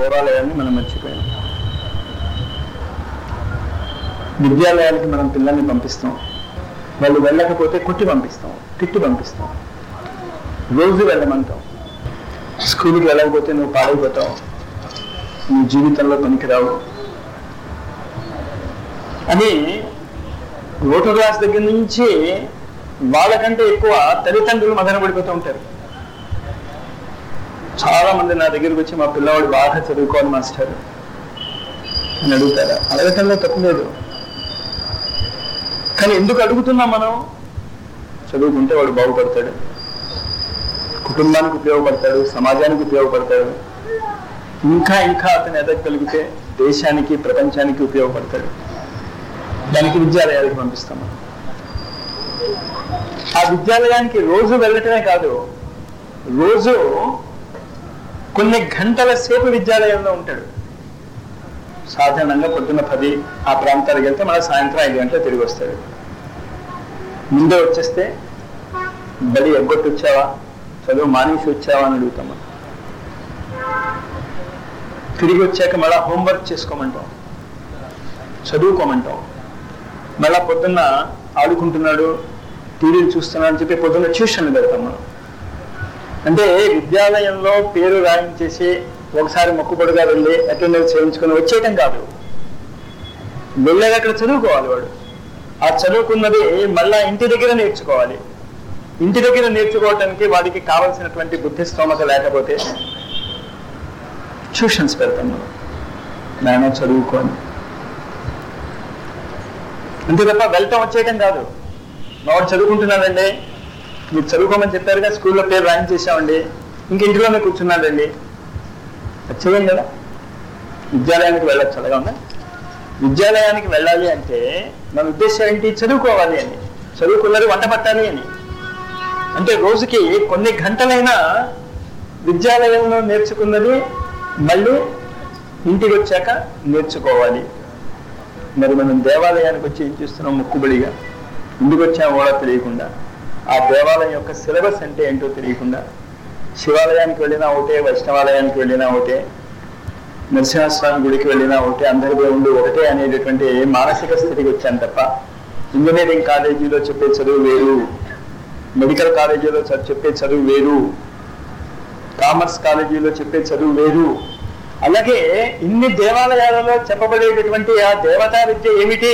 దేవాలయాన్ని మనం మర్చిపోయాం విద్యాలయాలకి మనం పిల్లల్ని పంపిస్తాం వాళ్ళు వెళ్ళకపోతే కొట్టి పంపిస్తాం తిట్టి పంపిస్తాం రోజు వెళ్ళమంటాం స్కూల్కి వెళ్ళకపోతే నువ్వు పాడైపోతావు నీ జీవితంలో పనికిరావు అని ఓటు క్లాస్ దగ్గర నుంచి వాళ్ళకంటే ఎక్కువ తల్లిదండ్రులు మదన పడిపోతూ ఉంటారు చాలా మంది నా దగ్గరికి వచ్చి మా పిల్లవాడు బాగా చదువుకోవాలి మాస్టర్ అని అడుగుతారా అడగటంలో తప్పు లేదు కానీ ఎందుకు అడుగుతున్నాం మనం చదువుకుంటే వాడు బాగుపడతాడు కుటుంబానికి ఉపయోగపడతాడు సమాజానికి ఉపయోగపడతాడు ఇంకా ఇంకా అతను ఎదగగలిగితే దేశానికి ప్రపంచానికి ఉపయోగపడతాడు దానికి విద్యాలయాలకు పంపిస్తాం మనం. ఆ విద్యాలయానికి రోజు వెళ్ళటమే కాదు రోజు కొన్ని గంటల సేపు విద్యాలయంలో ఉంటాడు సాధారణంగా పొద్దున్న పది ఆ ప్రాంతాలకు వెళ్తే మన సాయంత్రం ఐదు గంటలు తిరిగి వస్తాడు ముందే వచ్చేస్తే బలి ఎగ్గొట్టి వచ్చావా చదువు మానేసి వచ్చావా అని అడుగుతాం మనం. తిరిగి వచ్చాక మళ్ళా హోంవర్క్ చేసుకోమంటాం చదువుకోమంటాం మళ్ళా పొద్దున్న ఆడుకుంటున్నాడు టీవీలు చూస్తున్నాడు అని చెప్పి పొద్దున్న ట్యూషన్లు పెడతాం మనం అంటే విద్యాలయంలో పేరు రాయించేసి ఒకసారి మొక్కుబడిగా వెళ్ళి అటెండెన్స్ చేయించుకొని వచ్చేయటం కాదు వెళ్ళాక అక్కడ చదువుకోవాలి వాడు ఆ చదువుకున్నది మళ్ళా ఇంటి దగ్గర నేర్చుకోవాలి ఇంటి దగ్గర నేర్చుకోవటానికి వాడికి కావలసినటువంటి బుద్ధి స్తోమత లేకపోతే ట్యూషన్స్ పెడతాం మనం నాయన చదువుకొని అంతే తప్ప వెళ్ళటం వచ్చేయటం కాదు మా వాడు చదువుకుంటున్నాడండి మీరు చదువుకోమని చెప్పారుగా స్కూల్లో పేరు ర్యాంక్ చేసామండి ఇంక ఇంటిలోనే కూర్చున్నాడండి అది చేయండి కదా విద్యాలయానికి వెళ్ళొచ్చు అలాగా ఉందా విద్యాలయానికి వెళ్ళాలి అంటే మన ఉద్దేశం ఏంటి చదువుకోవాలి అని చదువుకున్నది వంట పట్టాలి అని అంటే రోజుకి కొన్ని గంటలైనా విద్యాలయంలో నేర్చుకున్నది మళ్ళీ ఇంటికి వచ్చాక నేర్చుకోవాలి మరి మనం దేవాలయానికి వచ్చి ఏం చేస్తున్నాం ముక్కుబడిగా ఎందుకు వచ్చామో కూడా తెలియకుండా ఆ దేవాలయం యొక్క సిలబస్ అంటే ఏంటో తెలియకుండా శివాలయానికి వెళ్ళినా ఒకటే వైష్ణవాలయానికి వెళ్ళినా ఒకటే నరసింహస్వామి గుడికి వెళ్ళినా ఒకటే అందరి దేవుళ్ళు ఒకటే అనేటటువంటి మానసిక స్థితికి వచ్చాను తప్ప ఇంజనీరింగ్ కాలేజీలో చెప్పే చదువు వేరు మెడికల్ కాలేజీలో చ- చెప్పే చదువు వేరు కామర్స్ కాలేజీలో చెప్పే చదువు వేరు అలాగే ఇన్ని దేవాలయాలలో చెప్పబడేటటువంటి ఆ దేవతా విద్య ఏమిటి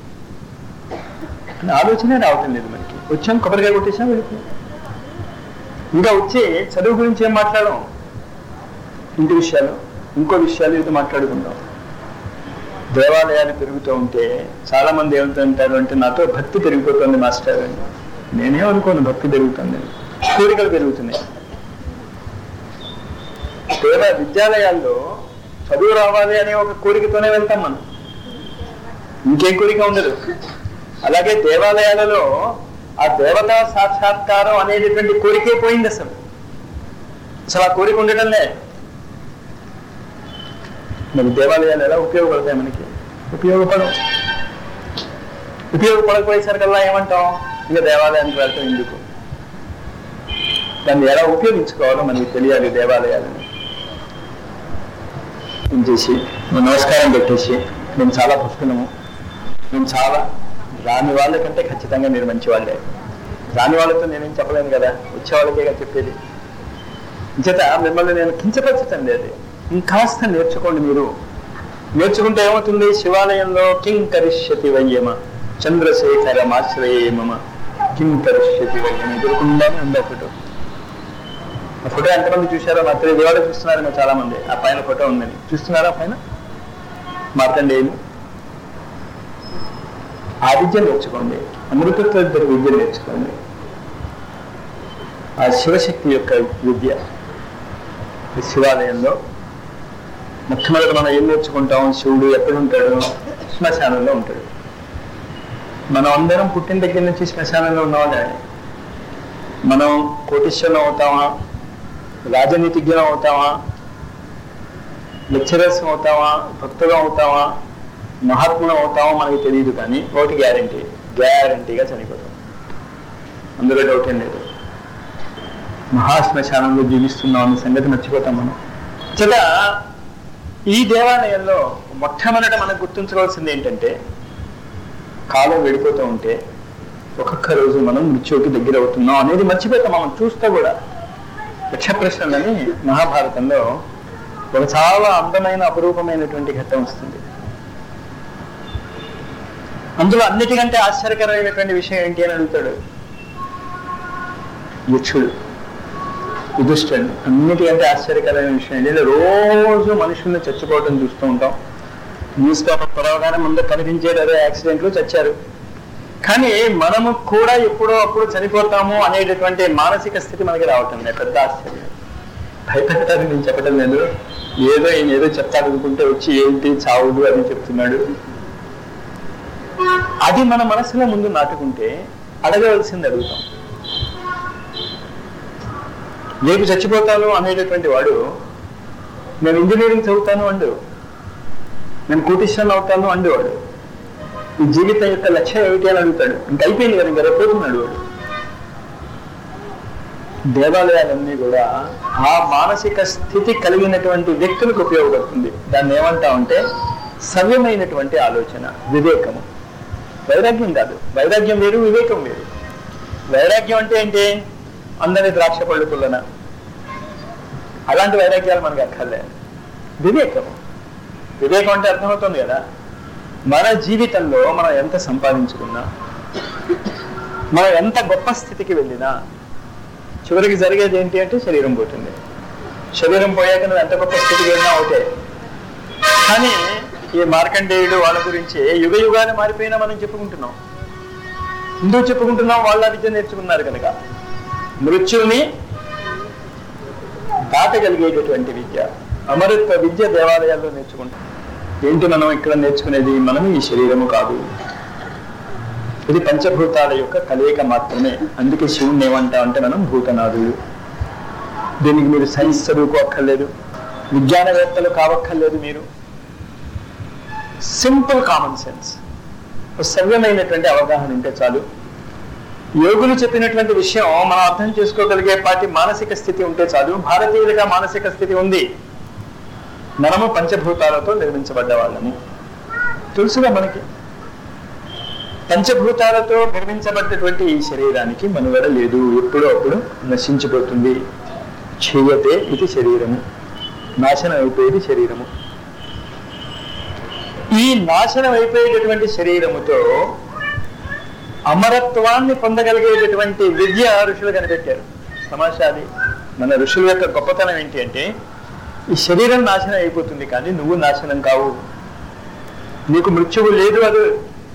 అనే ఆలోచనే రావటం లేదు మనకి వచ్చాం కొబ్బరికాయ కొట్టేసాం వెళ్ళిపోయాం ఇంకా వచ్చి చదువు గురించి ఏం మాట్లాడడం ఇంటి విషయాలు ఇంకో విషయాలు ఇది మాట్లాడుకుందాం దేవాలయాలు పెరుగుతూ ఉంటే చాలా మంది ఏమంటుంటారు అంటే నాతో భక్తి పెరిగిపోతుంది మాస్టర్ అని నేనేమనుకోను భక్తి పెరుగుతుంది కోరికలు పెరుగుతున్నాయి దేవ విద్యాలయాల్లో చదువు రావాలి అనే ఒక కోరికతోనే వెళ్తాం మనం ఇంకేం కోరిక ఉండదు అలాగే దేవాలయాలలో ఆ దేవతా సాక్షాత్కారం అనేటటువంటి కోరికే పోయింది అసలు అసలు ఆ కోరిక ఉండటంలే మరి దేవాలయాలు ఎలా ఉపయోగపడతాయి మనకి ఉపయోగపడవు ఉపయోగపడకపోయేసరికల్లా ఏమంటాం ఇక దేవాలయానికి వెళ్తాం ఎందుకు దాన్ని ఎలా ఉపయోగించుకోవాలో మనకి తెలియాలి దేవాలయాలని ఏం చేసి నువ్వు నమస్కారం పెట్టేసి మేము చాలా భక్తులము మేము చాలా రాని వాళ్ళకంటే ఖచ్చితంగా మీరు మంచి వాళ్ళే రాని వాళ్ళతో నేనేం చెప్పలేను కదా వచ్చే వాళ్ళకే కదా చెప్పేది చేత మిమ్మల్ని నేను కించపరచటం లేదు ఇంకాస్త నేర్చుకోండి మీరు నేర్చుకుంటే ఏమవుతుంది శివాలయంలో కిం కరిష్యతి వయ్యమ చంద్రశేఖర మాశ్రయేమమ కిం కరిష్యతి వయ్యమ ఎదురుకుండానే ఉంది ఆ ఫోటో ఆ ఫోటో ఎంతమంది చూశారో మా తెలియదు ఇవాళ చూస్తున్నారేమో చాలా మంది ఆ పైన ఫోటో ఉందని చూస్తున్నారా పైన మార్కండేయులు ఆ విద్య నేర్చుకోండి అమృతత్వ విద్య నేర్చుకోండి ఆ శివశక్తి యొక్క విద్య ఈ శివాలయంలో మొట్టమొదటి మనం ఏం నేర్చుకుంటాం శివుడు ఎక్కడ ఉంటాడు శ్మశానంలో ఉంటాడు మనం అందరం పుట్టిన దగ్గర నుంచి శ్మశానంలో ఉన్నవాళ్ళే మనం కోటీశ్వరం అవుతామా రాజనీతిజ్ఞం అవుతామా లెక్చరర్స్ అవుతామా భక్తులం అవుతామా మహాత్ములం అవుతామో మనకి తెలియదు కానీ ఒకటి గ్యారంటీ గ్యారంటీగా చనిపోతాం అందులో డౌట్ ఏం లేదు మహాశ్మశానంలో జీవిస్తున్నాం అనే సంగతి మర్చిపోతాం మనం చేత ఈ దేవాలయంలో మొట్టమొదట మనం గుర్తుంచుకోవాల్సింది ఏంటంటే కాలం వెళ్ళిపోతూ ఉంటే ఒక్కొక్క రోజు మనం మృత్యువుకి దగ్గర అవుతున్నాం అనేది మర్చిపోతాం మనం చూస్తూ కూడా యక్షప్రశ్నలని మహాభారతంలో ఒక చాలా అందమైన అపురూపమైనటువంటి ఘట్టం వస్తుంది అందులో అన్నిటికంటే ఆశ్చర్యకరమైనటువంటి విషయం ఏంటి అని అడుగుతాడు యక్షుడు యుధిష్ఠుడు అన్నిటికంటే ఆశ్చర్యకరమైన విషయం ఏంటి రోజు మనుషుల్ని చచ్చిపోవడం చూస్తూ ఉంటాం న్యూస్ పేపర్ పొరవగానే ముందు కనిపించేది అదే యాక్సిడెంట్లు చచ్చారు కానీ మనము కూడా ఎప్పుడో అప్పుడు చనిపోతాము అనేటటువంటి మానసిక స్థితి మనకి రావటం లేదు పెద్ద ఆశ్చర్యం భయపెట్టాలని నేను చెప్పడం లేదు ఏదో ఈయన ఏదో చెప్తాడనుకుంటే వచ్చి ఏంటి చావుడు అని చెప్తున్నాడు అది మన మనసులో ముందు నాటుకుంటే అడగవలసింది అడుగుతాం రేపు చచ్చిపోతాను అనేటటువంటి వాడు నేను ఇంజనీరింగ్ చదువుతాను అండు నేను కోటీశ్వరం అవుతాను అండేవాడు ఈ జీవితం యొక్క లక్ష్యం ఏమిటి అని అడుగుతాడు ఇంక అయిపోయింది కదా ఇంకా రేపు పోతున్నాడు వాడు దేవాలయాలన్నీ కూడా ఆ మానసిక స్థితి కలిగినటువంటి వ్యక్తులకు ఉపయోగపడుతుంది దాన్ని ఏమంటామంటే సవ్యమైనటువంటి ఆలోచన వివేకము వైరాగ్యం కాదు వైరాగ్యం వేరు వివేకం వేరు వైరాగ్యం అంటే ఏంటి అందరి ద్రాక్ష పళ్ళు పుల్లన అలాంటి వైరాగ్యాలు మనకు అక్కర్లే వివేకము వివేకం అంటే అర్థమవుతుంది కదా మన జీవితంలో మనం ఎంత సంపాదించుకున్నా మనం ఎంత గొప్ప స్థితికి వెళ్ళినా చివరికి జరిగేది ఏంటి అంటే శరీరం పోతుంది శరీరం పోయాక నువ్వు ఎంత గొప్ప స్థితికి వెళ్ళినా ఒకటే కానీ ఈ మార్కండేయుడు వాళ్ళ గురించి యుగ యుగాలు మారిపోయినా మనం చెప్పుకుంటున్నాం ఎందుకు చెప్పుకుంటున్నాం వాళ్ళ విద్య నేర్చుకున్నారు కనుక మృత్యుని దాటగలిగేటటువంటి విద్య అమరత్వ విద్య దేవాలయాల్లో నేర్చుకుంటాం ఏంటి మనం ఇక్కడ నేర్చుకునేది మనం ఈ శరీరము కాదు ఇది పంచభూతాల యొక్క కలయిక మాత్రమే అందుకే శివుణ్ణి ఏమంటా అంటే మనం భూతనాథుడు దీనికి మీరు సైన్స్ చదువుకోక్కర్లేదు విజ్ఞానవేత్తలు కావక్కర్లేదు మీరు సింపుల్ కామన్ సెన్స్ సవ్యమైనటువంటి అవగాహన ఉంటే చాలు యోగులు చెప్పినటువంటి విషయం మనం అర్థం చేసుకోగలిగే పాటి మానసిక స్థితి ఉంటే చాలు భారతీయులుగా మానసిక స్థితి ఉంది మనము పంచభూతాలతో నిర్మించబడ్డ వాళ్ళము తెలుసుగా మనకి పంచభూతాలతో నిర్మించబడ్డటువంటి ఈ శరీరానికి మనుగడ లేదు ఎప్పుడో అప్పుడు నశించిపోతుంది క్షీయతే ఇది శరీరము నాశనం అయిపోయేది శరీరము ఈ నాశనం అయిపోయేటటువంటి శరీరముతో అమరత్వాన్ని పొందగలిగేటటువంటి విద్య ఋషులు కనిపెట్టారు సమాచారి మన ఋషుల యొక్క గొప్పతనం ఏంటి అంటే ఈ శరీరం నాశనం అయిపోతుంది కానీ నువ్వు నాశనం కావు నీకు మృత్యువు లేదు అది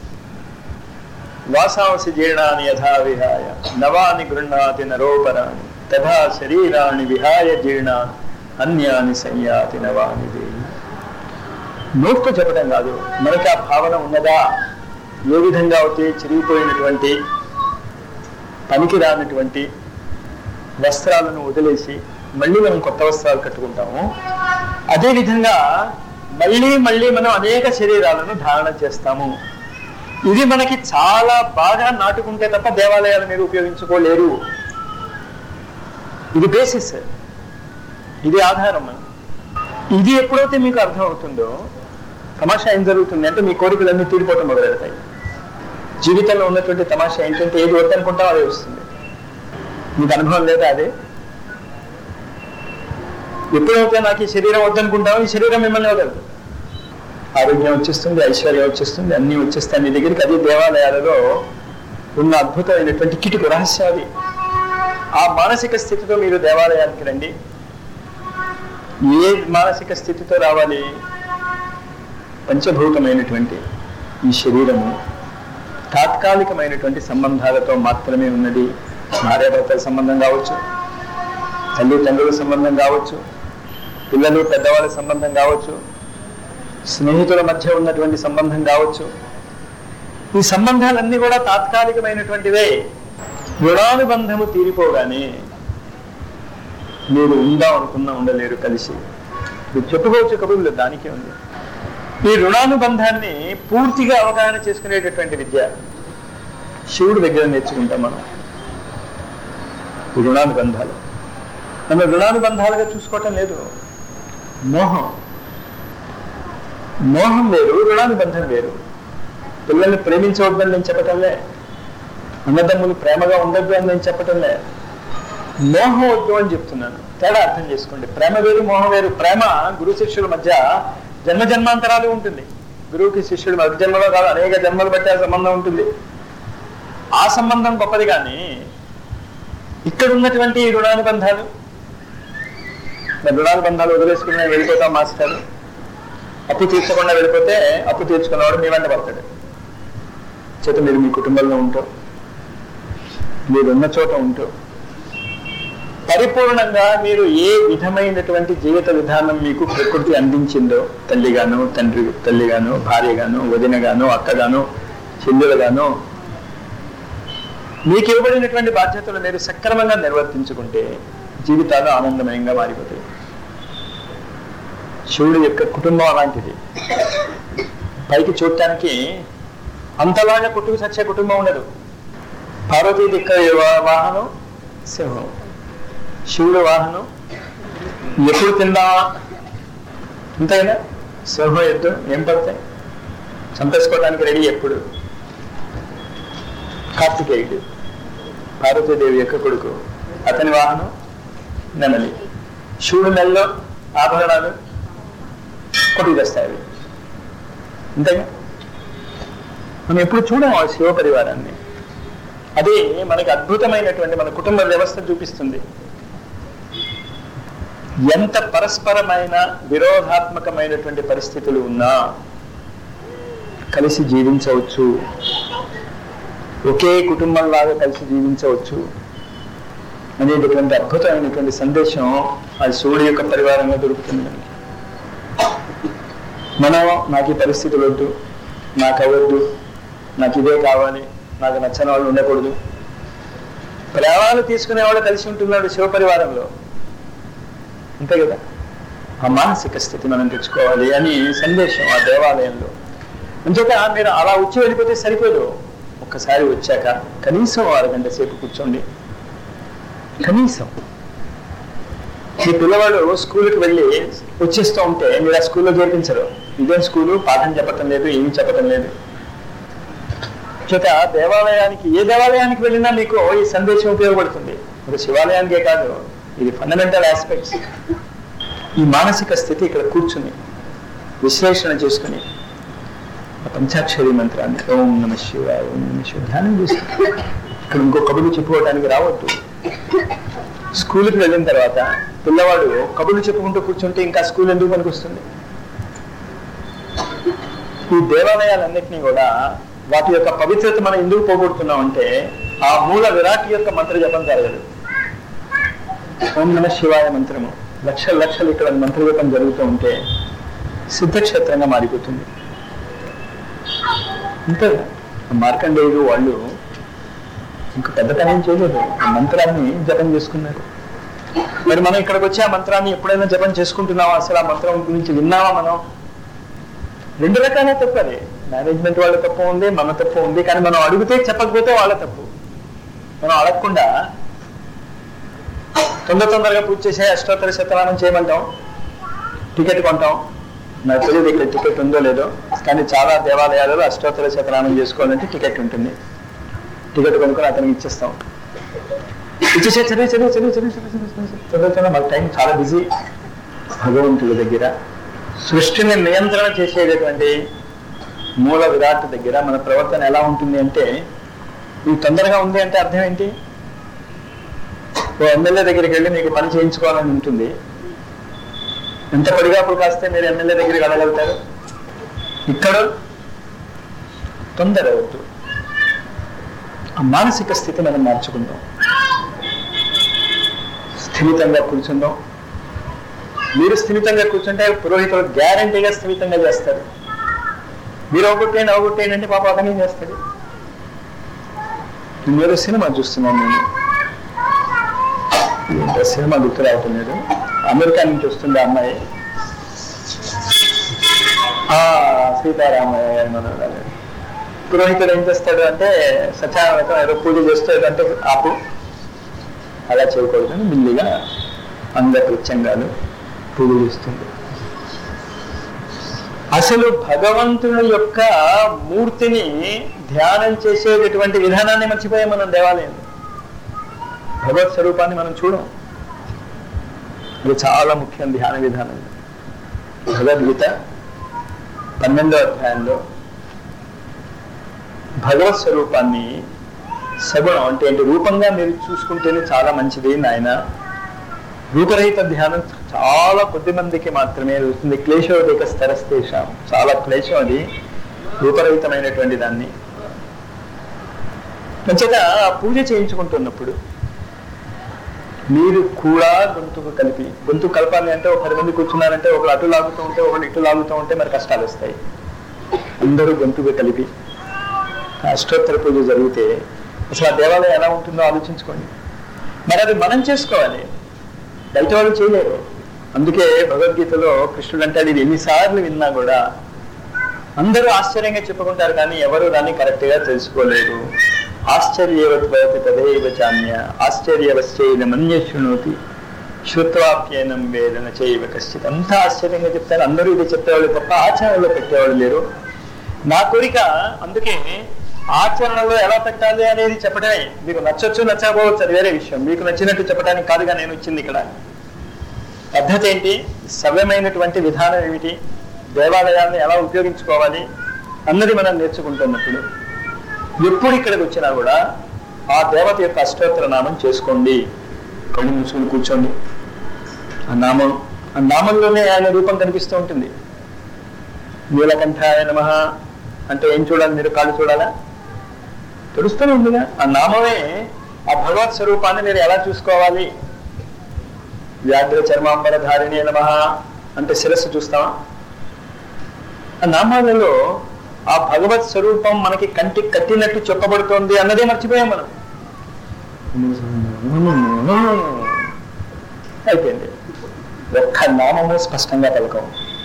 వాసాంసి జీర్ణాన్ని యథా విహాయ నవాని గృహ్ణాతి నరోపరాణి తథా శరీరాన్ని విహాయ జీర్ణాన్ని అన్యాని సంయాతి నవాని దేవి నోట్తో చెప్పడం కాదు మనకి ఆ భావన ఉన్నదా ఏ విధంగా అయితే చిరిగిపోయినటువంటి పనికి రానటువంటి వస్త్రాలను వదిలేసి మళ్ళీ మనం కొత్త వస్త్రాలు కట్టుకుంటాము అదే విధంగా మళ్ళీ మళ్ళీ మనం అనేక శరీరాలను ధారణ చేస్తాము ఇది మనకి చాలా బాగా నాటుకుంటే తప్ప దేవాలయాల మీద ఉపయోగించుకోలేరు ఇది బేసిస్ ఇది ఆధారం మనకి. ఇది ఎప్పుడైతే మీకు అర్థం అవుతుందో తమాషా ఏం జరుగుతుంది అంటే మీ కోరికలన్నీ తీరిపోవటం మొదలెడతాయి జీవితంలో ఉన్నటువంటి తమాషా ఏంటంటే ఏది వద్దనుకుంటామో అదే వస్తుంది మీకు అనుభవం లేదా అదే ఎప్పుడైతే నాకు ఈ శరీరం వద్దనుకుంటామో ఈ శరీరం మిమ్మల్ని వదలదు ఆరోగ్యం వచ్చేస్తుంది ఐశ్వర్యం వచ్చేస్తుంది అన్నీ వచ్చేస్తాయి మీ దగ్గరికి అదే దేవాలయాలలో ఉన్న అద్భుతమైనటువంటి కిటుకు రహస్యాది ఆ మానసిక స్థితితో మీరు దేవాలయానికి రండి ఏ మానసిక స్థితితో రావాలి పంచభూతమైనటువంటి ఈ శరీరము తాత్కాలికమైనటువంటి సంబంధాలతో మాత్రమే ఉన్నది భార్యాభర్తల సంబంధం కావచ్చు తల్లిదండ్రుల సంబంధం కావచ్చు పిల్లలు పెద్దవాళ్ళ సంబంధం కావచ్చు స్నేహితుల మధ్య ఉన్నటువంటి సంబంధం కావచ్చు ఈ సంబంధాలన్నీ కూడా తాత్కాలికమైనటువంటివే రుణానుబంధము తీరిపోగానే మీరు ఉందాం అనుకున్నా ఉండలేరు కలిసి మీరు చెప్పుకోవచ్చు కబుర్లు దానికే ఉంది ఈ రుణానుబంధాన్ని పూర్తిగా అవగాహన చేసుకునేటటువంటి విద్య శివుడి దగ్గర నేర్చుకుంటాం మనం ఈ రుణానుబంధాలు మనం రుణానుబంధాలుగా చూసుకోవటం లేదు మోహం మోహం వేరు రుణానుబంధం వేరు పిల్లల్ని ప్రేమించవద్దని నేను చెప్పటంలే అన్నదమ్ములు ప్రేమగా ఉండద్దు అని నేను చెప్పటంలే మోహం వద్దు అని చెప్తున్నాను తేడా అర్థం చేసుకోండి ప్రేమ వేరు మోహం వేరు ప్రేమ గురు శిష్యుల మధ్య జన్మ జన్మాంతరాలు ఉంటుంది గురువుకి శిష్యుడు ఒక జన్మలో కాదు అనేక జన్మలు బట్టి ఆ సంబంధం ఉంటుంది ఆ సంబంధం గొప్పది కానీ ఇక్కడ ఉన్నటువంటి ఈ రుణానుబంధాలు మరి రుణానుబంధాలు వదిలేసుకుని నేను వెళ్ళిపోతాం మాస్టర్ అప్పు తీర్చకుండా వెళ్ళిపోతే అప్పు తీర్చుకున్నవాడు మీ వెంట పడతాడు చేత మీరు మీ కుటుంబంలో ఉంటారు మీరున్న చోట ఉంటూ పరిపూర్ణంగా మీరు ఏ విధమైనటువంటి జీవిత విధానం మీకు ప్రకృతి అందించిందో తల్లిగాను తండ్రి తల్లిగాను భార్యగాను వదినగాను అక్కగాను చెల్లెలుగాను మీకు ఇవ్వబడినటువంటి బాధ్యతలు మీరు సక్రమంగా నిర్వర్తించుకుంటే జీవితాలు ఆనందమయంగా మారిపోతాయి శివుడు యొక్క కుటుంబం అలాంటిది పైకి చూడటానికి అంతలాగా పుట్టుకు సచ్చే కుటుంబం ఉండదు పార్వతీ దిక్క వాహనం సింహం శివుడు వాహనం ఎప్పుడు తిందామా అంతేనా సింహం ఎద్దు ఏం పడతాయి చంపేసుకోవడానికి రెడీ ఎప్పుడు కార్తికేయుడు పార్వతీదేవి యొక్క కొడుకు అతని వాహనం నెమలి శివుడు నెలలో ఆభరణాలు కొట్టుకు తెస్తాయి అవి అంతేగా మనం ఎప్పుడు చూడం ఆ శివ పరివారాన్ని అదే మనకి అద్భుతమైనటువంటి మన కుటుంబ వ్యవస్థ చూపిస్తుంది ఎంత పరస్పరమైన విరోధాత్మకమైనటువంటి పరిస్థితులు ఉన్నా కలిసి జీవించవచ్చు ఒకే కుటుంబంలాగా కలిసి జీవించవచ్చు అనేటటువంటి అద్భుతమైనటువంటి సందేశం అది శివుడి యొక్క పరివారంలో దొరుకుతుంది మనకి మనం నాకు ఈ పరిస్థితులు వద్దు నాకు అవ్వద్దు నాకు ఇదే కావాలి నాకు నచ్చని వాళ్ళు ఉండకూడదు ప్రేమాలు తీసుకునేవాడు కలిసి ఉంటున్నాడు శివ పరివారంలో అంతే కదా ఆ మానసిక స్థితి మనం తెచ్చుకోవాలి అని సందేశం ఆ దేవాలయంలో అంచేత మీరు అలా వచ్చి వెళ్ళిపోతే సరిపోదు ఒక్కసారి వచ్చాక కనీసం అరగంట సేపు కూర్చోండి కనీసం మీ పిల్లవాడు స్కూల్కి వెళ్ళి వచ్చేస్తూ ఉంటే మీరు ఆ స్కూల్లో చేర్పించరు ఇదేం స్కూలు పాఠం చెప్పటం లేదు ఏమీ చెప్పటం లేదు చేత దేవాలయానికి ఏ దేవాలయానికి వెళ్ళినా మీకు ఈ సందేశం ఉపయోగపడుతుంది ఒక శివాలయానికే కాదు ఇది ఫండమెంటల్ ఆస్పెక్ట్స్ ఈ మానసిక స్థితి ఇక్కడ కూర్చుని విశ్లేషణ చేసుకుని ఆ పంచాక్షరి మంత్రాన్ని ఓం నమ శివాయ ఓం నమ శివ ధ్యానం చేసి ఇక్కడ ఇంకో కబుర్లు చెప్పుకోవడానికి రావద్దు స్కూల్కి వెళ్ళిన తర్వాత పిల్లవాడు కబుర్లు చెప్పుకుంటూ కూర్చుంటే ఇంకా స్కూల్ ఎందుకు పనికొస్తుంది ఈ దేవాలయాలన్నింటినీ కూడా వాటి యొక్క పవిత్రత మనం ఎందుకు పోగొడుతున్నాం అంటే ఆ మూల విరాట్ యొక్క మంత్ర జపం జరగదు ఓం నమ శివాయ మంత్రము లక్షల లక్షలు ఇక్కడ మంత్ర జపం జరుగుతూ ఉంటే సిద్ధక్షేత్రంగా మారిపోతుంది అంతే మార్కండేయుడు వాళ్ళు ఇంకా పెద్ద పని ఏం చేయలేదు ఆ మంత్రాన్ని జపం చేసుకున్నారు మరి మనం ఇక్కడికి వచ్చి ఆ మంత్రాన్ని ఎప్పుడైనా జపం చేసుకుంటున్నావా అసలు ఆ మంత్రం గురించి విన్నావా మనం రెండు రకాల తప్పు అది మేనేజ్మెంట్ వాళ్ళ తప్పు ఉంది మన తప్పు ఉంది కానీ మనం అడిగితే చెప్పకపోతే వాళ్ళ తప్పు మనం అడగకుండా తొందర తొందరగా పూజ చేసే అష్టోత్తర శతమానం చేయమంటాం టికెట్ కొంటాం నాకు తెలియదు ఇక్కడ టికెట్ ఉందో లేదో కానీ చాలా దేవాలయాలలో అష్టోత్తర శతనామం చేసుకోవాలంటే టికెట్ ఉంటుంది టికెట్ కొనుక్కొని అతనికి ఇచ్చేస్తాం ఇచ్చేసే చదివి చదివి చదివి చదివి చదివి చదివి చదివి చదువుతున్నా మాకు టైం చాలా బిజీ భగవంతుడి దగ్గర సృష్టిని నియంత్రణ చేసేటటువంటి మూల విరాట్ దగ్గర మన ప్రవర్తన ఎలా ఉంటుంది అంటే ఇది తొందరగా ఉంది అంటే అర్థం ఏంటి ఓ ఎమ్మెల్యే దగ్గరికి వెళ్ళి మీకు పని చేయించుకోవాలని ఉంటుంది ఎంత పడిగాపులు కాస్తే మీరు ఎమ్మెల్యే దగ్గరికి వెళ్ళగలుగుతారు ఇక్కడ తొందర వద్దు ఆ మానసిక స్థితి మనం మార్చుకుందాం స్థిమితంగా కూర్చుందాం మీరు స్థిమితంగా కూర్చుంటే పురోహితులు గ్యారంటీగా స్థిమితంగా చేస్తారు మీరు అవగొట్టేయండి అవగొట్టేయండి అంటే పాప అతనే చేస్తాడు మీరు సినిమా చూస్తున్నాం నేను ఏంటో సినిమా గుర్తు రావటం లేదు అమెరికా నుంచి వస్తుంది ఆ అమ్మాయి ఆ సీతారామయ్య గారి మనవరాలు. పురోహితుడు ఏం చేస్తాడు అంటే సత్యానందం ఏదో పూజ చేస్తాడు అంటే ఆపు అలా చేయకూడదు అని మెల్లిగా అంగ కృత్యంగాలు పూజ చేస్తుంది అసలు భగవంతుని యొక్క మూర్తిని ధ్యానం చేసేటటువంటి విధానాన్ని మర్చిపోయాం మనం దేవాలయంలో భగవత్ స్వరూపాన్ని మనం చూడం అది చాలా ముఖ్యం ధ్యాన విధానం భగవద్గీత పన్నెండో అధ్యాయంలో భగవత్ స్వరూపాన్ని సగుణం అంటే ఏంటి రూపంగా మీరు చూసుకుంటేనే చాలా మంచిది నాయన రూపరహిత ధ్యానం చాలా కొద్ది మందికి మాత్రమే వస్తుంది క్లేశోదక స్థిరస్తేషం చాలా క్లేశం అది రూపరహితమైనటువంటి దాన్ని మంచిగా పూజ చేయించుకుంటున్నప్పుడు మీరు కూడా గొంతుకు కలిపి గొంతు కలపాలి అంటే ఒక పది మంది కూర్చున్నారంటే ఒకరు అటు లాగుతూ ఉంటే ఒకరు ఇటు లాగుతూ ఉంటే మరి కష్టాలు వస్తాయి అందరూ గొంతుకు కలిపి అష్టోత్తర పూజ జరిగితే అసలు ఆ దేవాలయం ఎలా ఉంటుందో ఆలోచించుకోండి మరి అది మనం చేసుకోవాలి బయట వాళ్ళు చేయలేరు అందుకే భగవద్గీతలో కృష్ణుడు అంటాడు ఇది ఎన్నిసార్లు విన్నా కూడా అందరూ ఆశ్చర్యంగా చెప్పుకుంటారు కానీ ఎవరు దాన్ని కరెక్ట్ గా తెలుసుకోలేరు ఆశ్చర్యవతి తదేవ చాన్య ఆశ్చర్యవశ్చైన మన్య శృణోతి శ్రుత్వాప్యనం వేదన చేయవ కశ్చిత్ అంతా ఆశ్చర్యంగా చెప్తారు అందరూ ఇది చెప్పేవాళ్ళు తప్ప ఆచరణలో పెట్టేవాళ్ళు లేరు నా కోరిక అందుకే ఆచరణలో ఎలా పెట్టాలి అనేది చెప్పడమే మీకు నచ్చొచ్చు నచ్చకపోవచ్చు అది వేరే విషయం మీకు నచ్చినట్టు చెప్పడానికి కాదుగా నేను వచ్చింది ఇక్కడ పద్ధతి ఏంటి సవ్యమైనటువంటి విధానం ఏమిటి దేవాలయాన్ని ఎలా ఉపయోగించుకోవాలి అన్నది మనం నేర్చుకుంటున్నప్పుడు ఎప్పుడు ఇక్కడికి వచ్చినా కూడా ఆ దేవత యొక్క అష్టోత్తర నామం చేసుకోండి కళ్ళు మూసుకుని కూర్చోండి ఆ నామం ఆ నామంలోనే ఆయన రూపం కనిపిస్తూ ఉంటుంది నీలకంఠాయ నమ అంటే ఏం చూడాలి మీరు కాళ్ళు చూడాలా తెలుస్తూనే ఉందిగా ఆ నామమే ఆ భగవత్ స్వరూపాన్ని మీరు ఎలా చూసుకోవాలి వ్యాఘ్ర చర్మాంబర ధారిణి నమ అంటే శిరస్సు చూస్తామా ఆ నామాలలో ఆ భగవత్ స్వరూపం మనకి కంటికి కట్టినట్టు చెప్పబడుతోంది అన్నదే మర్చిపోయాం మనం అయిపోయింది ఒక్క నామము స్పష్టంగా పలకం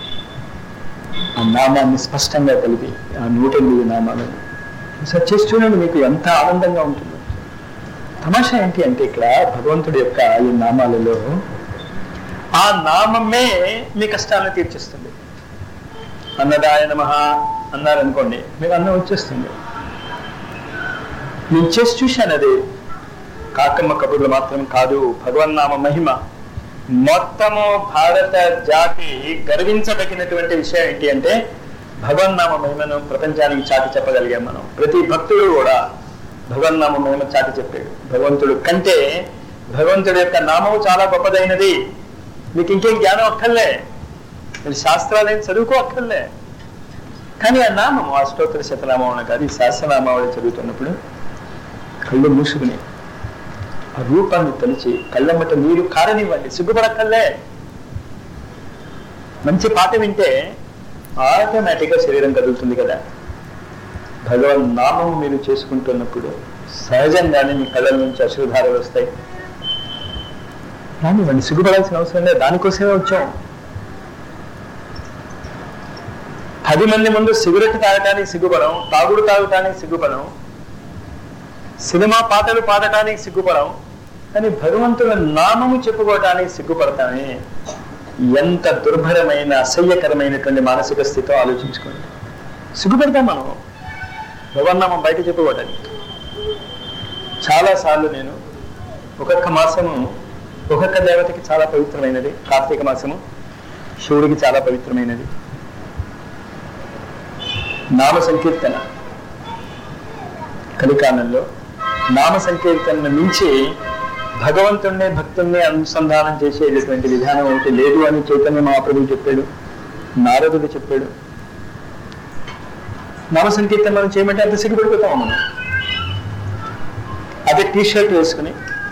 ఆ నామాన్ని స్పష్టంగా కలిపి ఆ నూట ఎనిమిది నామాలను ఒకసారి చేసి చూడండి మీకు ఎంత ఆనందంగా ఉంటుందో తమాషా ఏంటి అంటే ఇక్కడ భగవంతుడి యొక్క ఈ నామాలలో ఆ నామమే మీ కష్టాలను తీర్చిస్తుంది అన్నదాయ నమ అన్నారనుకోండి మీకు అన్నం వచ్చేస్తుంది నేను చేసి చూశాను అది కాకమ్మ కబుర్లు మాత్రం కాదు భగవన్నామ మహిమ మొత్తము భారత జాతి గర్వించదగినటువంటి విషయం ఏంటి అంటే భగవన్నామ మహిమను ప్రపంచానికి చాటి చెప్పగలిగాం మనం ప్రతి భక్తుడు కూడా భగవన్నామ మహిమ చాటి చెప్పాడు భగవంతుడు కంటే భగవంతుడి యొక్క నామము చాలా గొప్పదైనది మీకు ఇంకేం జ్ఞానం అక్కర్లే మీరు శాస్త్రాలేం చదువుకో అక్కర్లే కానీ ఆ నామం అష్టోత్తర శతనామం కాదు ఈ శాస్త్రనామావళి చదువుతున్నప్పుడు కళ్ళు మూసుకుని ఆ రూపాన్ని తలిచి కళ్ళమ్మట నీరు కారనివ్వండి సిగ్గుపడక్కర్లే మంచి పాట వింటే ఆటోమేటిక్గా శరీరం కదులుతుంది కదా భగవన్ నామం మీరు చేసుకుంటున్నప్పుడు సహజంగానే మీ కళ్ళ నుంచి అశ్రుధారలు వస్తాయి రానివ్వండి సిగ్గుపడాల్సిన అవసరం లేదు దానికోసమే వచ్చాం పది మంది ముందు సిగరెట్ తాగటానికి సిగ్గుపడం తాగుడు తాగటానికి సిగ్గుపడం సినిమా పాటలు పాడటానికి సిగ్గుపడం కానీ భగవంతుల నామము చెప్పుకోవటానికి సిగ్గుపడతామే ఎంత దుర్భరమైన అసహ్యకరమైనటువంటి మానసిక స్థితితో ఆలోచించుకోండి సిగ్గుపడతాం మనం భగవన్నామం బయట చెప్పుకోవటానికి చాలాసార్లు నేను ఒక్కొక్క మాసము ఒక్కొక్క దేవతకి చాలా పవిత్రమైనది కార్తీక మాసము శివుడికి చాలా పవిత్రమైనది నామ సంకీర్తన కలికాలంలో నామ సంకీర్తనను మించి భగవంతుణ్ణి భక్తుణ్ణి అనుసంధానం చేసేటటువంటి విధానం ఒకటి లేదు అని చైతన్య మహాప్రభువు చెప్పాడు నారదుడు చెప్పాడు నామ సంకీర్తన మనం చేయమంటే అంత సిగ్గుపడిపోతాం మనం అదే టీ షర్ట్ వేసుకుని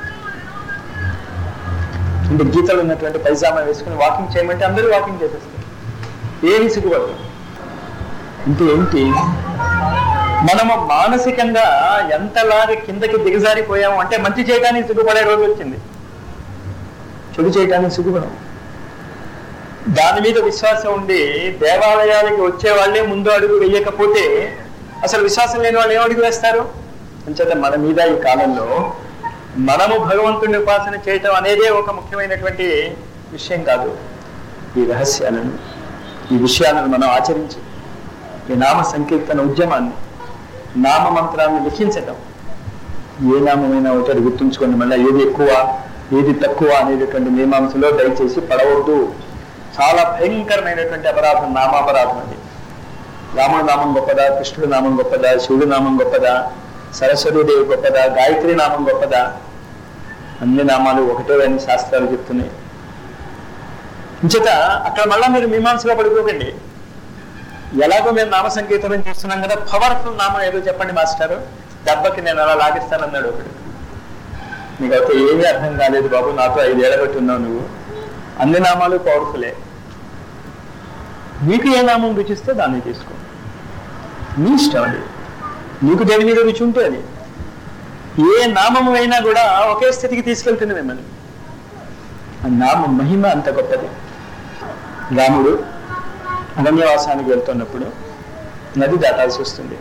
అంటే గీతలు ఉన్నటువంటి పైజామా వేసుకుని వాకింగ్ చేయమంటే అందరూ వాకింగ్ చేసేస్తారు ఏమి సిగ్గుపడతాం అంటే ఏంటి మనము మానసికంగా ఎంతలాగా కిందకి దిగజారిపోయాము అంటే మంచి చేయడానికి సిగ్గుపడే రోజు వచ్చింది చెడు చేయడానికి సిగ్గుపడం దాని మీద విశ్వాసం ఉండి దేవాలయాలకి వచ్చే వాళ్ళే ముందు అడుగు వేయకపోతే అసలు విశ్వాసం లేని వాళ్ళు ఏం అడుగు వేస్తారు అంచేత మన మీద ఈ కాలంలో మనము భగవంతుని ఉపాసన చేయటం అనేదే ఒక ముఖ్యమైనటువంటి విషయం కాదు ఈ రహస్యాలను ఈ విషయాలను మనం ఆచరించి ఈ నామ సంకీర్తన ఉద్యమాన్ని నామ మంత్రాన్ని లిఖించటం ఏ నామమైనా ఒకటి గుర్తుంచుకోండి మళ్ళీ ఏది ఎక్కువ ఏది తక్కువ అనేటటువంటి మీమాంసలో దయచేసి పడవద్దు చాలా భయంకరమైనటువంటి అపరాధం నామాపరాధం అది రాముడు నామం గొప్పదా కృష్ణుడు నామం గొప్పదా శివుడు నామం గొప్పదా సరస్వతీదేవి గొప్పదా గాయత్రి నామం గొప్పదా అన్ని నామాలు ఒకటే అని శాస్త్రాలు చెప్తున్నాయి ఇంచేత అక్కడ మళ్ళా మీరు మీమాంసలో పడిపోకండి ఎలాగో మేము నామ సంకీర్తనం చేస్తున్నాం కదా పవర్ఫుల్ నామం ఏదో చెప్పండి మాస్టారు దెబ్బకి నేను అలా లాగిస్తానన్నాడు ఒకడు నీకు అయితే ఏమీ అర్థం కాలేదు బాబు నాతో ఐదేళ్ల బట్టి ఉన్నావు నువ్వు అన్ని నామాలు పవర్ఫులే నీకు ఏ నామం రుచిస్తే దాన్ని తీసుకో నీ ఇష్టం అది నీకు దేని మీద రుచి ఉంటే అది ఏ నామము అయినా కూడా ఒకే స్థితికి తీసుకెళ్తుంది మిమ్మల్ని ఆ నామ మహిమ అంత గొప్పది రాముడు అరణ్యవాసానికి వెళ్తున్నప్పుడు నది దాటాల్సి వస్తుంది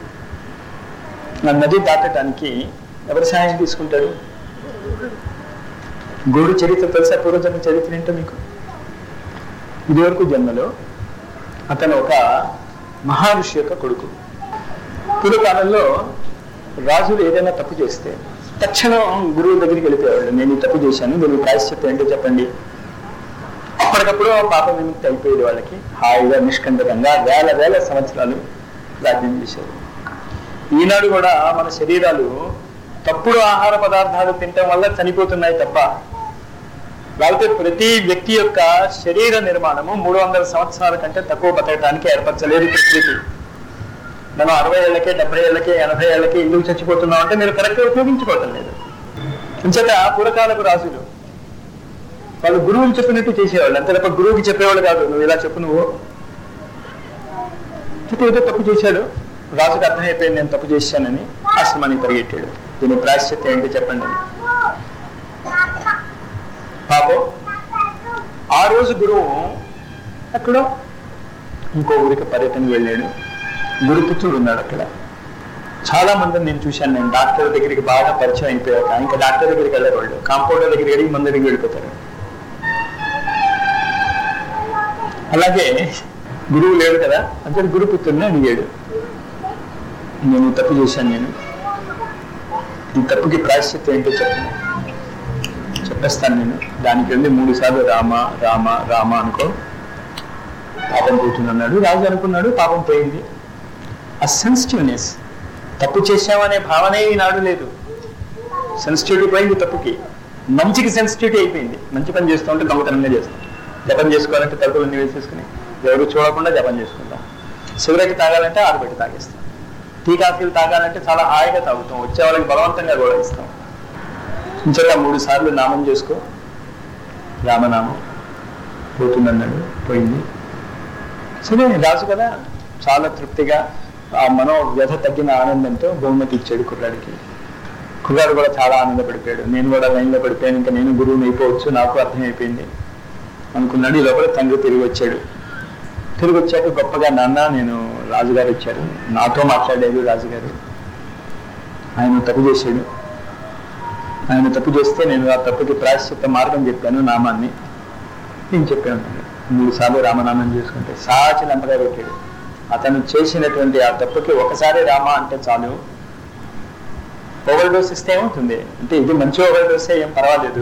ఆ నది దాటడానికి ఎవరి సహాయం తీసుకుంటాడు గోడు చరిత్ర తెలుసా పూర్వజన్మ చరిత్ర ఏంటో మీకు ఇదివరకు జన్మలో అతను ఒక మహర్షి యొక్క కొడుకు పూర్వకాలంలో రాజులు ఏదైనా తప్పు చేస్తే తక్షణం గురువు దగ్గరికి వెళ్ళిపోయేవాళ్ళు నేను ఈ తప్పు చేశాను దీనికి ప్రాయశ్చిత్తం ఏంటో చెప్పండి అప్పటికప్పుడు ఆ పాప విముక్తి అయిపోయేది వాళ్ళకి హాయిగా నిష్కంటకంగా వేల వేల సంవత్సరాలు రాజ్యం చేశారు ఈనాడు కూడా మన శరీరాలు తప్పుడు ఆహార పదార్థాలు తినటం వల్ల చనిపోతున్నాయి తప్ప లేకపోతే ప్రతి వ్యక్తి యొక్క శరీర నిర్మాణము మూడు వందల సంవత్సరాల కంటే తక్కువ బతకడానికి ఏర్పరచలేదు ప్రకృతి మనం అరవై ఏళ్ళకే డెబ్బై ఏళ్ళకే ఎనభై ఏళ్ళకే ఇల్లు చచ్చిపోతున్నాం అంటే మీరు కరెక్ట్గా ఉపయోగించుకోవటం లేదు ఇంచేత పూర్వకాలపు రాజులు వాళ్ళు గురువులు చెప్పినట్టు చేసేవాళ్ళు అంతే తప్ప గురువుకి చెప్పేవాళ్ళు కాదు నువ్వు ఇలా చెప్పు నువ్వు చెప్పి ఏదో తప్పు చేశాడు రాజుకు అర్థమైపోయింది నేను తప్పు చేశానని ఆశ్రమానికి పరిగెట్టాడు దీని ప్రాశ్చిత్యం ఏంటి చెప్పండి అని. పాపం ఆ రోజు గురువు ఎక్కడో ఇంకో ఊరికి పర్యటనకి వెళ్ళాడు గురుపుత్రుడు ఉన్నాడు అక్కడ చాలా మందిని నేను చూశాను నేను డాక్టర్ దగ్గరికి బాగా పరిచయం అయిపోయాక ఇంకా డాక్టర్ దగ్గరికి వెళ్ళేవాళ్ళు కాంపౌండర్ దగ్గరికి వెళ్ళి మంది దగ్గరికి వెళ్ళిపోతారు అలాగే గురువు లేడు కదా అంటే గురుపుత్రుడిని అడిగాడు నేను ఈ తప్పు చేశాను నేను ఈ తప్పుకి ప్రాయశ్చిత్తం ఏంటో చెప్పను చెప్పేస్తాను నేను దానికి వెళ్ళి మూడు సార్లు రామ రామ రామ అనుకో పాపం పోతుందన్నాడు రాజు అనుకున్నాడు పాపం పోయింది ఆ సెన్సిటివ్నెస్ తప్పు చేశామనే భావనే ఈనాడు లేదు సెన్సిటివిటీ పోయింది తప్పుకి మంచికి సెన్సిటివిటీ అయిపోయింది మంచి పని చేస్తూ ఉంటే దొంగతనంగా చేస్తాం జపం చేసుకోవాలంటే తలుపులన్నీ వేసేసుకుని ఎవరు చూడకుండా జపం చేసుకుంటాం సిగరెట్ తాగాలంటే ఆరుబెట్టి తాగేస్తాం టీ కాఫీలు తాగాలంటే చాలా హాయిగా తాగుతాం వచ్చే వాళ్ళకి బలవంతంగా కూడా ఇస్తాం ఇంచగా మూడు సార్లు నామం చేసుకో రామనామం పోతుందన్నాడు పోయింది సరే రాజు కదా చాలా తృప్తిగా ఆ మనో వ్యధ తగ్గిన ఆనందంతో బహుమతి ఇచ్చాడు కుర్రాడికి కుర్రాడు కూడా చాలా ఆనందపడిపోయాడు నేను కూడా లైన్లో పడిపోయాను ఇంకా నేను గురువుని అయిపోవచ్చు నాకు అర్థమైపోయింది అనుకున్నాడు ఈ లోపల తండ్రి తిరిగి వచ్చాడు తిరిగి వచ్చాక గొప్పగా నాన్న నేను రాజుగారు వచ్చారు నాతో మాట్లాడాడు రాజుగారు ఆయన తప్పు చేశాడు ఆయన తప్పు చేస్తే నేను ఆ తప్పుకి ప్రాయశ్చిత్త మార్గం చెప్పాను నామాన్ని నేను చెప్పాను మూడు సార్లు రామనామం చేసుకుంటే సాచి లంపగా పెట్టాడు అతను చేసినటువంటి ఆ తప్పుకి ఒకసారి రామ అంటే చాలు ఓవర్ డోస్ ఇస్తే ఏమవుతుంది అంటే ఇది మంచి ఓవర్ డోసే ఏం పర్వాలేదు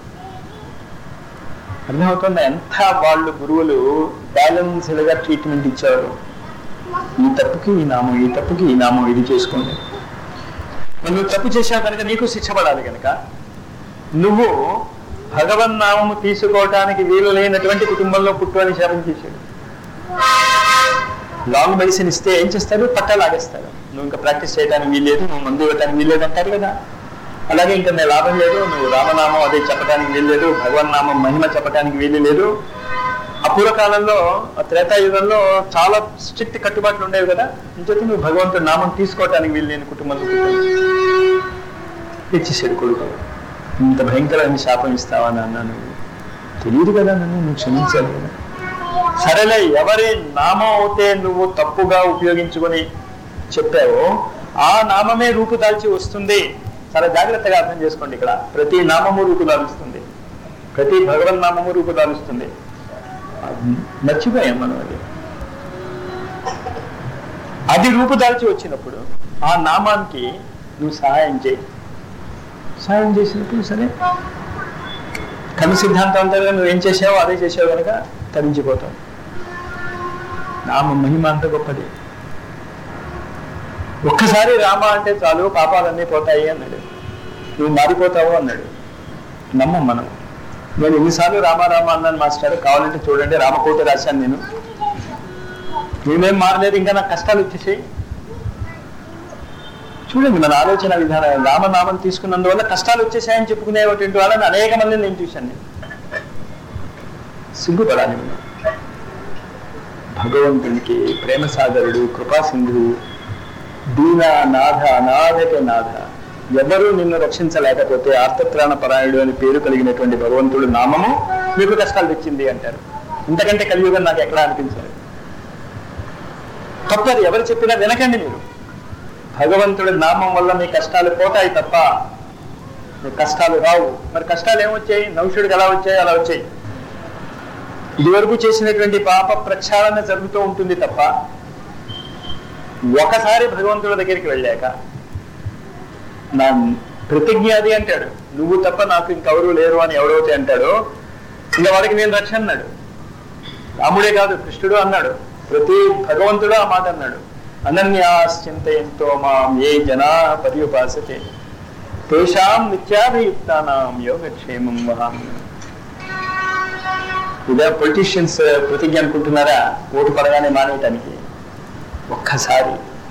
అర్థమవుతుంది ఎంత వాళ్ళు గురువులు బ్యాలెన్స్డ్ గా ట్రీట్మెంట్ ఇచ్చారు ఈ తప్పుకి ఈ నామం ఈ తప్పుకి ఈ నామం ఇది చేసుకోండి మరి నువ్వు తప్పు చేశావు కనుక నీకు శిక్ష పడాలి కనుక నువ్వు భగవన్ నామము తీసుకోవటానికి వీలు లేనటువంటి కుటుంబంలో పుట్టు అని శాపం చేశాడు లాంగ్ మెడిసిన్ ఇస్తే ఏం చేస్తారు పట్టా లాగేస్తారు నువ్వు ఇంకా ప్రాక్టీస్ చేయడానికి వీల్లేదు నువ్వు మందు ఇవ్వడానికి వీల్లేదు అంటారు కదా అలాగే ఇంకా నేను లాభం లేదు నువ్వు రామనామం అదే చెప్పడానికి వీల్లేదు భగవన్ నామం మహిమ చెప్పడానికి వీలు లేదు అపూర్వ కాలంలో ఆ త్రేతాయుగంలో చాలా స్ట్రిక్ట్ కట్టుబాట్లు ఉండేవి కదా ఇంకొక నువ్వు భగవంతుడి నామం తీసుకోవటానికి వీలు లేని కుటుంబంలో పుట్టావు. ఇచ్చేసాడు కొడుకు ఇంత భయంకరమైన శాపం ఇస్తావా నాన్న నువ్వు తెలియదు కదా నన్ను నువ్వు క్షమించాలి కదా సరేలే ఎవరి నామం అయితే నువ్వు తప్పుగా ఉపయోగించుకొని చెప్పావో ఆ నామమే రూపుదాల్చి వస్తుంది చాలా జాగ్రత్తగా అర్థం చేసుకోండి ఇక్కడ ప్రతి నామము రూపుదాలుస్తుంది ప్రతి భగవన్ నామము రూపుదాలుస్తుంది అది మర్చిపోయాం మనం అది అది రూపుదాల్చి వచ్చినప్పుడు ఆ నామానికి నువ్వు సహాయం చేయి సహాయం చేసినప్పుడు సరే కను సిద్ధాంతం అంతగా నువ్వేం చేసావో అదే చేసావు కనుక తరించిపోతావు నామ మహిమ అంత గొప్పది ఒక్కసారి రామ అంటే చాలు పాపాలన్నీ పోతాయి అన్నాడు నువ్వు మారిపోతావు అన్నాడు నమ్మం మనం నేను ఎన్నిసార్లు రామ రామ అన్నాను మాస్టర్ కావాలంటే చూడండి రామకోట రాశాను నేను నేనేం మారలేదు ఇంకా నాకు కష్టాలు వచ్చేసాయి చూడండి మన ఆలోచన విధానం రామనామం తీసుకున్నందువల్ల కష్టాలు వచ్చేసాయని చెప్పుకునేటువంటి వాళ్ళని అనేక మందిని నేను చూశాను నేను సిగ్గుపడాలి మనం భగవంతునికి ప్రేమ సాగరుడు కృపా సింధువు దీన నాథ నాథకే నాథ ఎవరూ నిన్ను రక్షించలేకపోతే ఆర్తత్రాణ పరాయణుడు అని పేరు కలిగినటువంటి భగవంతుడు నామము మీకు కష్టాలు తెచ్చింది అంటారు ఇంతకంటే కలియుగం నాకు ఎక్కడా అనిపించలేదు తప్పది ఎవరు చెప్పినా వినకండి మీరు భగవంతుడి నామం వల్ల మీ కష్టాలు పోతాయి తప్ప మీ కష్టాలు రావు మరి కష్టాలు ఏమొచ్చాయి నౌషుడికి ఎలా వచ్చాయి అలా వచ్చాయి ఇదివరకు చేసినటువంటి పాప ప్రక్షాళన జరుగుతూ ఉంటుంది తప్ప ఒకసారి భగవంతుడి దగ్గరికి వెళ్ళాక నా ప్రతిజ్ఞ అది అంటాడు నువ్వు తప్ప నాకు ఇంకెవరూ లేరు అని ఎవడైతే అంటాడో ఇంకా వాడికి నేను రక్ష అన్నాడు రాముడే కాదు కృష్ణుడు అన్నాడు ప్రతి భగవంతుడు ఆ మాట అన్నాడు అనన్యాశ్చింతయంతో మాం ఏ జనా పర్యుపాసతే తేషాం నిత్యాభియుక్తానాం యోగక్షేమం వహామి ఇదే పొలిటీషియన్స్ ప్రతిజ్ఞ అనుకుంటున్నారా ఓటు పడగానే మానేయటానికి ఒక్కసారి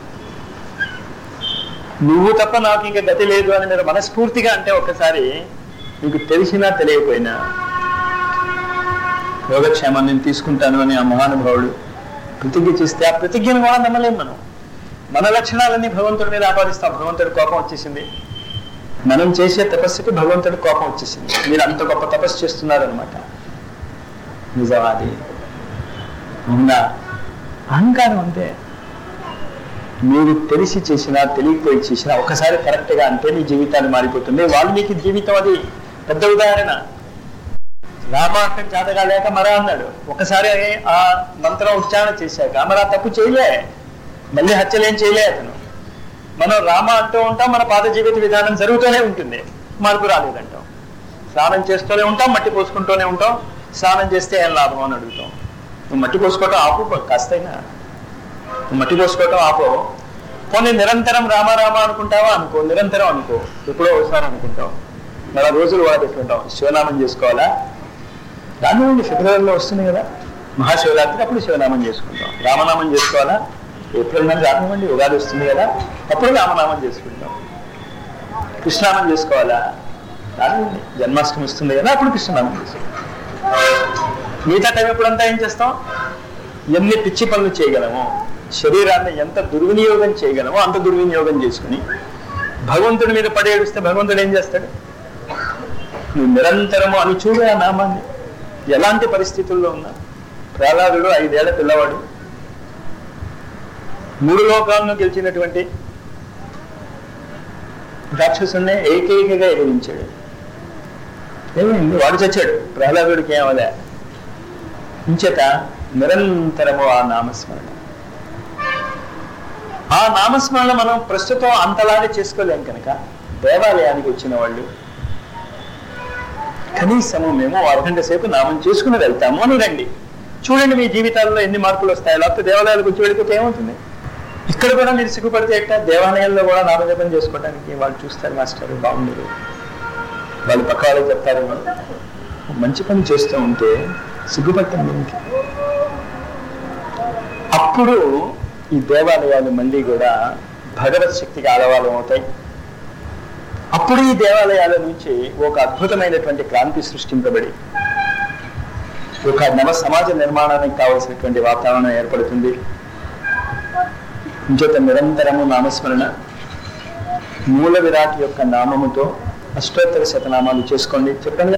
నువ్వు తప్ప నాకు ఇంకా గతి లేదు అని మీరు మనస్ఫూర్తిగా అంటే ఒక్కసారి నీకు తెలిసినా తెలియకపోయినా యోగక్షేమాన్ని నేను తీసుకుంటాను అని ఆ మహానుభావుడు ప్రతిజ్ఞ చేస్తే ఆ ప్రతిజ్ఞను కూడా నమ్మలేం మనం మన లక్షణాలన్నీ భగవంతుడి మీద ఆపాదిస్తాం భగవంతుడి కోపం వచ్చేసింది మనం చేసే తపస్సుకి భగవంతుడి కోపం వచ్చేసింది మీరు అంత గొప్ప తపస్సు చేస్తున్నారనమాట నిజమాది అవునా అహంకారం అంతే మీరు తెలిసి చేసినా తెలియకపోయి చేసినా ఒకసారి కరెక్ట్గా అంటే మీ జీవితాన్ని మారిపోతుంది వాల్మీకి జీవితం అది పెద్ద ఉదాహరణ రామార్థం చేతగా లేక మరా అన్నాడు ఒకసారి ఆ మంత్రం ఉచ్చారణ చేశాక మరి ఆ తప్పు చేయలే మళ్ళీ హత్యలేం చేయలే అతను మనం రామ అంటూ ఉంటాం మన పాత జీవిత విధానం జరుగుతూనే ఉంటుంది మార్పు రాలేదంటాం స్నానం చేస్తూనే ఉంటాం మట్టి పోసుకుంటూనే ఉంటాం స్నానం చేస్తే ఏం లాభం అని అడుగుతాం నువ్వు మట్టి పోసుకోవటం ఆపు కాస్తైనా నువ్వు మట్టి పోసుకోవటం ఆపో పోనీ నిరంతరం రామ రామ అనుకుంటావా అనుకో నిరంతరం అనుకో ఎప్పుడో ఒకసారి అనుకుంటాం నెల రోజులు వాడు పెట్టుకుంటాం శివనామం చేసుకోవాలా రానివ్వండి ఫిబ్రవరిలో వస్తుంది కదా మహాశివరాత్రి అప్పుడు శివనామం చేసుకుంటాం రామనామం చేసుకోవాలా ఏప్రిల్ నెల రానివ్వండి ఉగాది వస్తుంది కదా అప్పుడు రామనామం చేసుకుంటాం కృష్ణనామం చేసుకోవాలా రానివ్వండి జన్మాష్టమి వస్తుంది కదా అప్పుడు కృష్ణనామం చేసుకుంటాం మిగతా టైం ఎప్పుడంతా ఏం చేస్తాం ఎన్ని పిచ్చి పనులు చేయగలమో శరీరాన్ని ఎంత దుర్వినియోగం చేయగలమో అంత దుర్వినియోగం చేసుకుని భగవంతుడి మీద పడేడుస్తే భగవంతుడు ఏం చేస్తాడు నువ్వు నిరంతరము అని చూడు ఆ నామాన్ని ఎలాంటి పరిస్థితుల్లో ఉన్నా ప్రహ్లాదుడు ఐదేళ్ల పిల్లవాడు మూడు లోకాలను గెలిచినటువంటి రాక్షసుల్ని ఏకైకగా ఎదిరించాడు ఏమైంది వాడు చచ్చాడు ప్రహ్లాదుడికి ఏమలే ఇంచేత నిరంతరము ఆ నామస్మరణ ఆ నామస్మరణ మనం ప్రస్తుతం అంతలాగే చేసుకోలేం కనుక దేవాలయానికి వచ్చిన వాళ్ళు కనీసము మేము అరగంట సేపు నామం చేసుకుని వెళ్తాము అని రండి చూడండి మీ జీవితాల్లో ఎన్ని మార్పులు వస్తాయి లేకపోతే దేవాలయాలకు వచ్చి వెళ్ళిపోతే ఏమవుతుంది ఇక్కడ కూడా మీరు సిగ్గుపడితే ఎట్ట దేవాలయాల్లో కూడా నామజపం చేసుకోవడానికి వాళ్ళు చూస్తారు మాస్టర్ బాగుండదు వాళ్ళు పక్క వాళ్ళకి చెప్తారు మంచి పని చేస్తూ ఉంటే సిగ్గుపడతాం దీనికి అప్పుడు ఈ దేవాలయాలు మళ్ళీ కూడా భగవత్ శక్తికి ఆలవాలం అవుతాయి అప్పుడు ఈ దేవాలయాల నుంచి ఒక అద్భుతమైనటువంటి క్రాంతి సృష్టింపబడి ఒక నవ సమాజ నిర్మాణానికి కావలసినటువంటి వాతావరణం ఏర్పడుతుంది ఇంచేత నిరంతరము నామస్మరణ మూల విరాట్ యొక్క నామముతో అష్టోత్తర శతనామాలు చేసుకోండి చెప్పండి